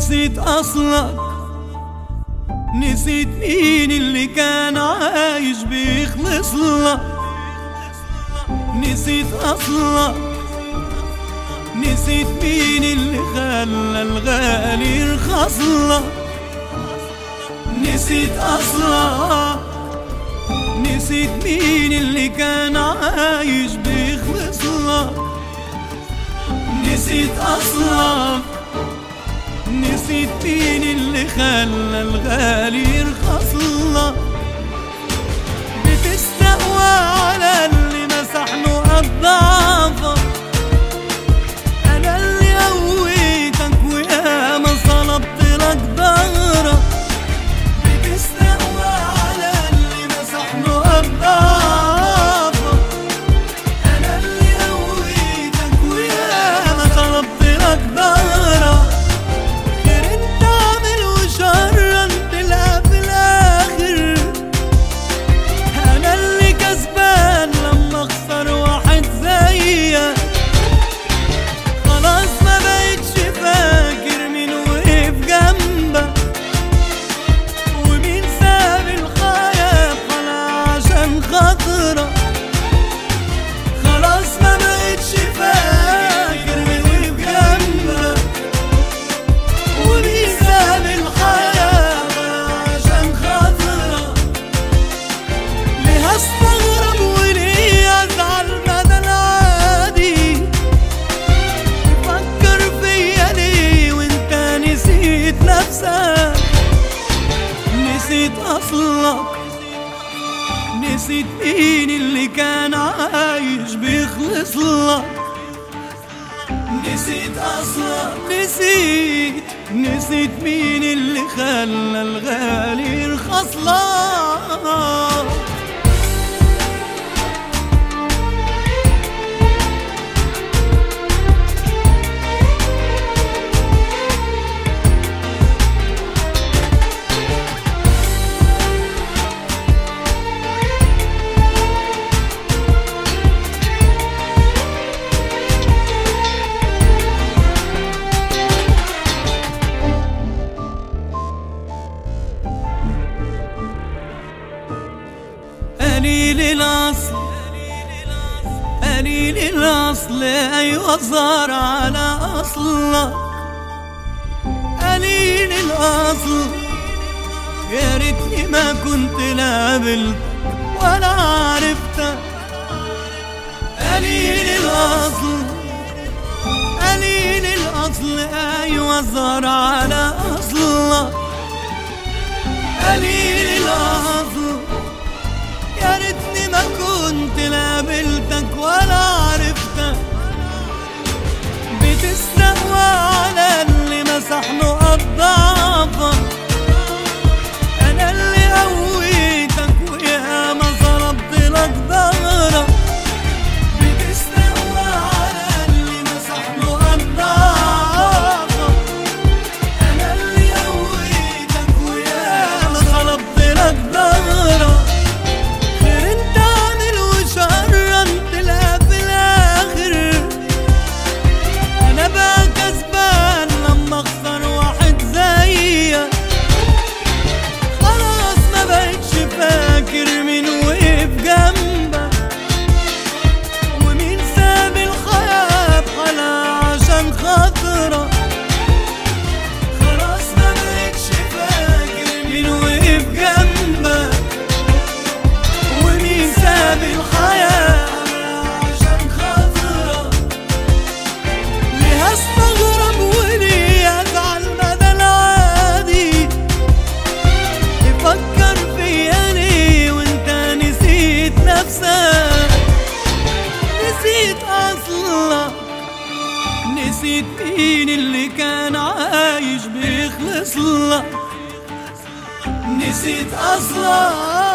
نسيت أصلك نسيت مين اللي كان عايش بيخلص لك نسيت أصلك نسيت مين اللي خلى الغالي يرخص لك نسيت أصلك نسيت مين اللي كان عايش بيخلص لك نسيت أصلك نسيت مين اللي خلى الغالي يرخص لك بتستقوى على اللي مسح له الضعفك انا اللي قويتك وياما صلبت لك ظهرك بتستقوى على اللي مسح له الضعفك انا اللي قويتك وياما صلبت لك ظهرك خير انت عامل وشر انت لا في الاخر انا اللي كسبان لما اخسر واحد زيك خلاص ما بقتش فاكر مين وقف جنبك ومين ساب الحياة طلع عشان خاطرك خلاص ما بقتش فاكر مين وقف جنبك ومين ساب الحياة عشان خاطرك ليه استغرب وليه ازعل مدى العادي فكر فيا ليه وانت نسيت نفسك نسيت اصلك نسيت مين اللي كان عايش بيخلص لك نسيت اصلك نسيت نسيت مين اللي خلى الغالي يرخص لك قليل الأصل قليل الأصل أيوة صار على أصلك قليل الأصل يا ريتني ما كنت لا قابلتك ولا عرفتك قليل الأصل قليل الأصل أيوة صار على أصلك قليل الأصل يا ريتني ما كنت لا قابلتك ولا عرفتك بتستقوى على اللي مسح له الضعفك انا اللي قويتك وياما ضربت لك ظهرك بتستقوى على اللي مسح له الضعفك انا اللي قويتك وياما ضربت لك ظهرك خير انت عامل وشر انت لا في الاخر انا بقى كسبان لما اخسر واحد زيك خلاص ما بقتش فاكر مين وقف جنبك ومين ساب الحياة بحالها عشان خاطرك خلاص ما بقتش فاكر مين وقف جنبك ومين ساب الحياة عشان خاطرك ليه استغرب وليه ازعل مدى العادي تفكر فيا ليه وانت نسيت نفسك نسيت اصلك نسيت مين اللي كان عايش بيخلص لك نسيت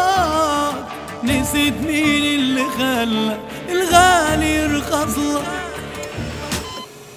اصلك نسيت مين اللي خلى الغالي يرخص لك